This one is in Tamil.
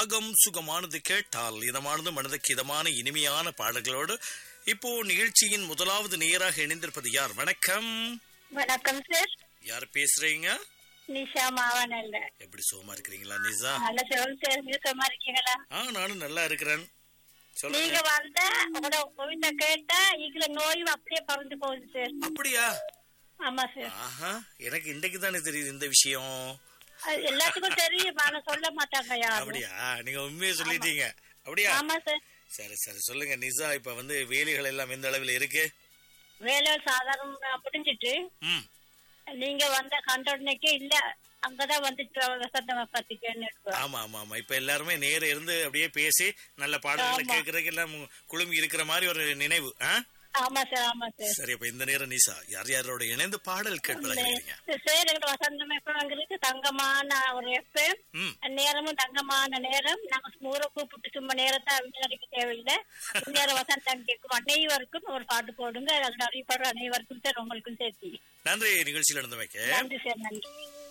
ராகம் சுகமானது கேட்டால் இதமானது மனதுக்கு இதமான இனிமையான பாடல்களோடு இப்போ நிகழ்ச்சியின் முதலாவது நேராக இணைந்திருப்பது யார் வணக்கம் வணக்கம் சார் யார் பேசுறீங்க நிஷா மாவனல்ல எப்படி சுகமா இருக்கிறீங்களா நிசா நல்ல சொல் சார் நியூசமா இருக்கீங்களா ஆ நானும் நல்லா இருக்கிறேன் நீங்க சொல்லுங்க வந்தா உங்களோட கவிதை கேட்டா இதுல நோயும் அப்படியே பறந்து போகுது சார் அப்படியா ஆமா சார் ஆஹா எனக்கு இன்றைக்கு தானே தெரியுது இந்த விஷயம் அது எல்லாத்துக்கும் தெரியும் ஆனா சொல்ல மாட்டாங்க யாரும் அப்படியா நீங்க உண்மையை சொல்லிட்டீங்க அப்படியா ஆமா சார் சரி சரி சொல்லுங்க நிசா இப்ப வந்து வேலைகள் எல்லாம் எந்த அளவில் இருக்கு வேலை சாதாரண முடிஞ்சிட்டு ம் நீங்க வந்த கண்டோடனேக்கே இல்ல அங்கதான் வந்துட்டு வசந்தமா பத்திக்கன்னு ஆமா ஆமா ஆமா இப்ப எல்லாருமே நேர இருந்து அப்படியே பேசி நல்ல பாடல்களை ஆமா. கேட்கறதுக்கு எல்லாம் குழுமி இருக்கிற மாதிரி ஒரு நினைவு ஆ? ஆமா சார் ஆமா சார் சரி அப்ப இந்த நேரம் நிசா யார் யாரோட இணைந்து பாடல் கேட்பதாக இருக்கீங்க சார் எங்க வசந்தம் எப்ப இருக்கு தங்கமான ஒரு எப்ப ம் நேரமும் தங்கமான நேரம் நாங்க ஊரை கூப்பிட்டு சும்மா நேரத்தை அடிக்க தேவையில்லை நேரம் வசந்தம் கேட்கும் அனைவருக்கும் ஒரு பாட்டு போடுங்க அது அறியப்படுற அனைவருக்கும் சார் உங்களுக்கும் சேர்த்து நன்றி நிகழ்ச்சியில் நடந்தமைக்க நன்றி சார் நன்றி